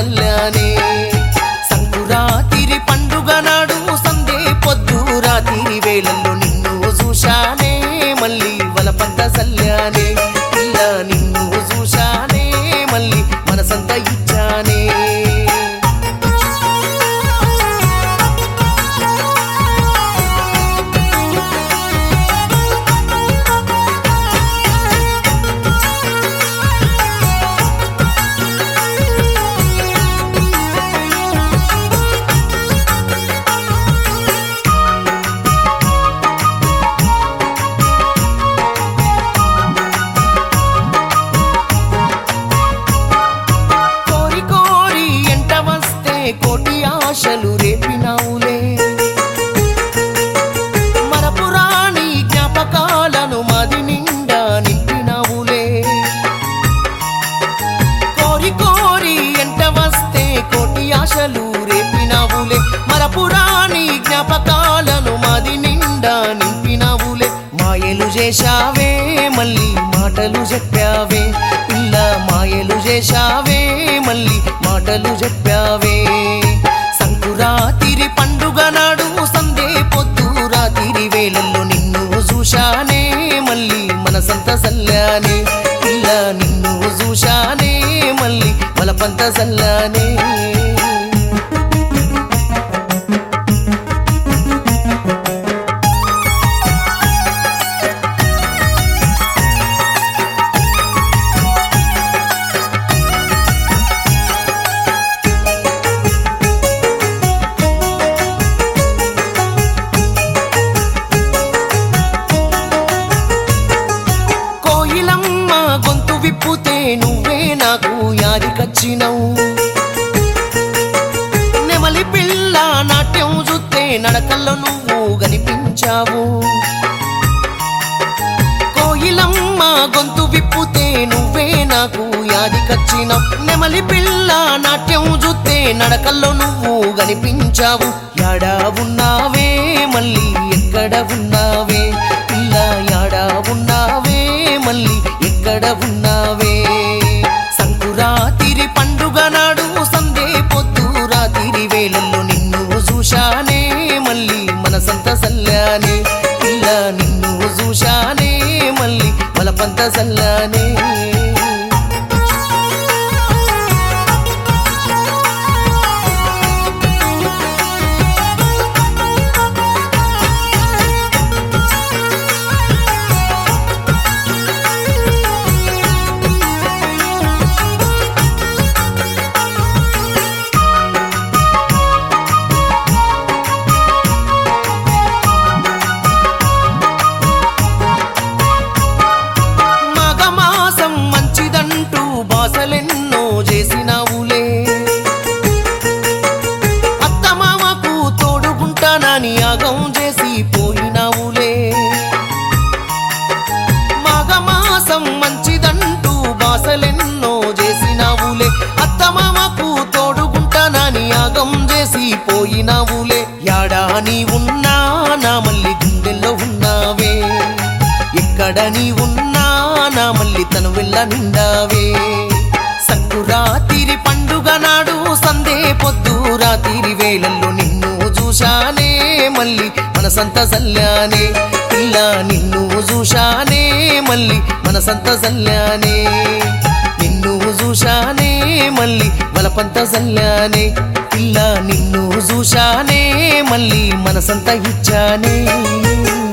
సల్లానే సంకురాతిరి పండుగ నాడు సందే పొద్దు రాతిరి వేళల్లో నిన్ను చూశానే మళ్ళీ వలపంత సల్లానే పిల్ల నిన్ను చూశానే మళ్ళీ మనసంత ఇచ్చానే కోరి కోరి ఎంట వస్తే కోటి ఆశలు రేపినావులే మరపురాణి జ్ఞాపకాలను మది నిండా నింపినావులే కోరి కోరి ఎంట వస్తే కోటి ఆశలు రేపినావులే మరపురాణి జ్ఞాపకాలను మది నిండా నింపినావులే మాయలు చేశావే మళ్ళీ మాటలు చెప్పావే పిల్ల మాయలు చేశావే మళ్ళీ మాటలు చెప్పావే సంకురాతిరి పండుగ నాడు సందే పొద్దు రాతిరి వేళల్లో నిన్ను చూశానే మళ్ళీ మనసంత సల్లానే పిల్ల నిన్ను చూశానే మళ్ళీ బలపంత సల్లానే కోయిలమ్మ గొంతు విప్పుతే నువ్వే నాకు యాదికచ్చినవు నెమలి పిల్ల నాట్యం చూస్తే నడకల్లో నువ్వు కనిపించావు కోయిలమ్మ గొంతు విప్పుతే నువ్వే నాకు యాదికచ్చినావు నెమలి పిల్ల నాట్యం చూస్తే నడకల్లో నువ్వు కనిపించావు యాడా ఉన్నావే మళ్ళీ ఎక్కడ ఉన్నావే పిల్ల యాడా ఉన్నావే మళ్ళీ ఎక్కడ ఉన్నావే సంకురాతిరి పండుగ నాడు సందే పొద్దు రాతిరి వేళల్లో నిన్ను చూశానే మళ్ళీ మనసంత సల్లానే పిల్ల నిన్ను చూశానే మళ్ళీ బలపంత సల్లానే మగమాసం మంచిదంటూ బాసలెన్నో చేసినావులే అత్తమామకు తోడుకుంటానని యాగం చేసి పోయినావులే మగమాసం మంచిదంటూ బాసలెన్నో చేసినావులే అత్తమామకు తోడుకుంటానని యాగం చేసి పోయినావులే యాడా నీ ఉన్నా నా మళ్ళీ గుండెల్లో ఉన్నావే ఎక్కడ నీ ఉన్నా నా మళ్ళీ తను వెళ్ళ నిండావే సంకురాతిరి పండుగ నాడు సందే పొద్దు రాతిరి వేళల్లో నిన్ను చూశానే మళ్ళీ మనసంత సల్లానే పిల్ల నిన్ను చూశానే మళ్ళీ మనసంత సల్లానే నిన్ను చూశానే మళ్ళీ బలపంత సల్లానే పిల్ల నిన్ను చూశానే మళ్ళీ మనసంత ఇచ్చానే